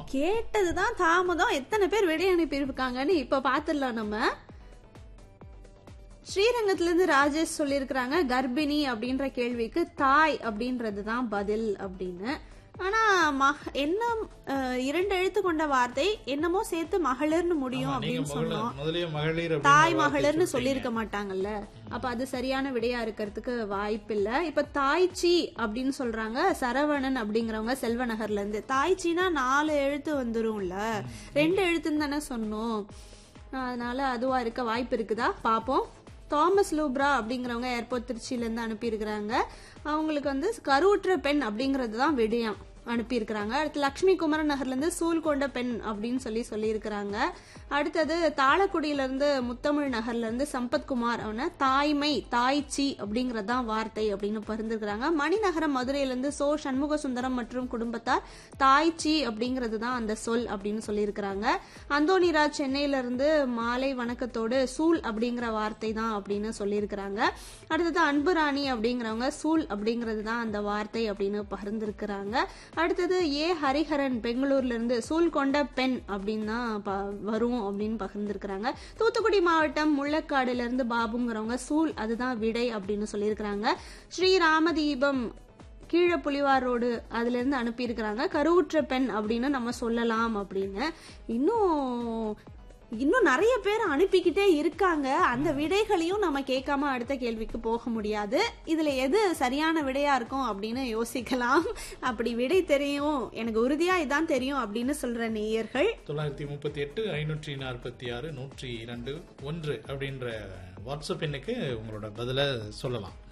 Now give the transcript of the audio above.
கேட்டதுதான் தாமதம் எத்தனை பேர் விடை அனுப்பியிருக்காங்கன்னு இப்ப பாத்துடலாம் நம்ம ஸ்ரீரங்கத்துல இருந்து ராஜேஷ் சொல்லியிருக்கிறாங்க கர்ப்பிணி அப்படின்ற கேள்விக்கு தாய் அப்படின்றது தான் பதில் அப்படின்னு ஆனா மக என்ன அஹ், இரண்டு எழுத்து கொண்ட வார்த்தை என்னமோ சேர்த்து மகளிர்னு முடியும் ஆமா, நீங்க அப்படின்னு சொன்னோம் மகளிர் முதலிய மகளிர் அப்படின்னு தாய் ஒரு வார்த்தை மகளிர்னு சொல்லிட்டீங்க. சொல்லியிருக்க மாட்டாங்கல்ல அப்ப அது சரியான விடையா இருக்கிறதுக்கு வாய்ப்பில்லை இப்ப தாய்ச்சி அப்படின்னு சொல்றாங்க சரவணன் அப்படிங்கிறவங்க செல்வநகர்ல இருந்து தாய்ச்சினா நாலு எழுத்து வந்துரும்ல ரெண்டு எழுத்துன்னு தானே சொன்னோம் அதனால அதுவா இருக்க வாய்ப்பு இருக்குதா பாப்போம் தாமஸ் லூப்ரா அப்படிங்கிறவங்க ஏர்போர்ட் திருச்சியில இருந்து அனுப்பியிருக்கிறாங்க அவங்களுக்கு வந்து கருவுற்ற பெண் அப்படிங்கிறது தான் விடயம் அனுப்பியிருக்கிறாங்க அடுத்து லக்ஷ்மி குமரன் நகர்ல இருந்து சூல் கொண்ட பெண் அப்படின்னு சொல்லி சொல்லியிருக்கிறாங்க அடுத்தது தாளக்குடியில இருந்து முத்தமிழ் நகர்ல இருந்து சம்பத்குமார் அவன தாய்மை தாய்ச்சி அப்படிங்கறது தான் வார்த்தை அப்படின்னு பகிர்ந்துருக்கிறாங்க மணிநகரம் மதுரையில இருந்து சோ சண்முக சுந்தரம் மற்றும் குடும்பத்தார் தாய்ச்சி அப்படிங்கிறது தான் அந்த சொல் அப்படின்னு சொல்லியிருக்கிறாங்க அந்தோனிராஜ் சென்னையில இருந்து மாலை வணக்கத்தோடு சூல் அப்படிங்கிற வார்த்தை தான் அப்படின்னு சொல்லியிருக்கிறாங்க அடுத்தது அன்புராணி அப்படிங்கிறவங்க சூல் அப்படிங்கிறது தான் அந்த வார்த்தை அப்படின்னு பகிர்ந்திருக்கிறாங்க அடுத்தது ஏ ஹரிஹரன் பெங்களூர்ல இருந்து சூல் கொண்ட பெண் அப்படின்னு தான் ப- வரும் அப்படின்னு பகிர்ந்திருக்கிறாங்க தூத்துக்குடி மாவட்டம் முள்ளக்காடுல இருந்து பாபுங்கிறவங்க சூல் அதுதான் விடை அப்படின்னு சொல்லியிருக்கிறாங்க ஸ்ரீ ராமதீபம் கீழே புலிவார் ரோடு அதுல இருந்து அனுப்பியிருக்கிறாங்க கருவுற்ற பெண் அப்படின்னு நம்ம சொல்லலாம் அப்படின்னு இன்னும் இன்னும் நிறைய பேர் அனுப்பிக்கிட்டே இருக்காங்க அந்த விடைகளையும் நம்ம கேட்காம அடுத்த கேள்விக்கு போக முடியாது இதுல எது சரியான விடையா இருக்கும் அப்படின்னு யோசிக்கலாம் அப்படி விடை தெரியும் எனக்கு உறுதியா இதான் தெரியும் அப்படின்னு சொல்ற நேயர்கள் தொள்ளாயிரத்தி முப்பத்தி எட்டு ஐநூற்றி நாற்பத்தி ஆறு நூற்றி இரண்டு ஒன்று அப்படின்ற வாட்ஸ்அப் எண்ணுக்கு உங்களோட பதில சொல்லலாம்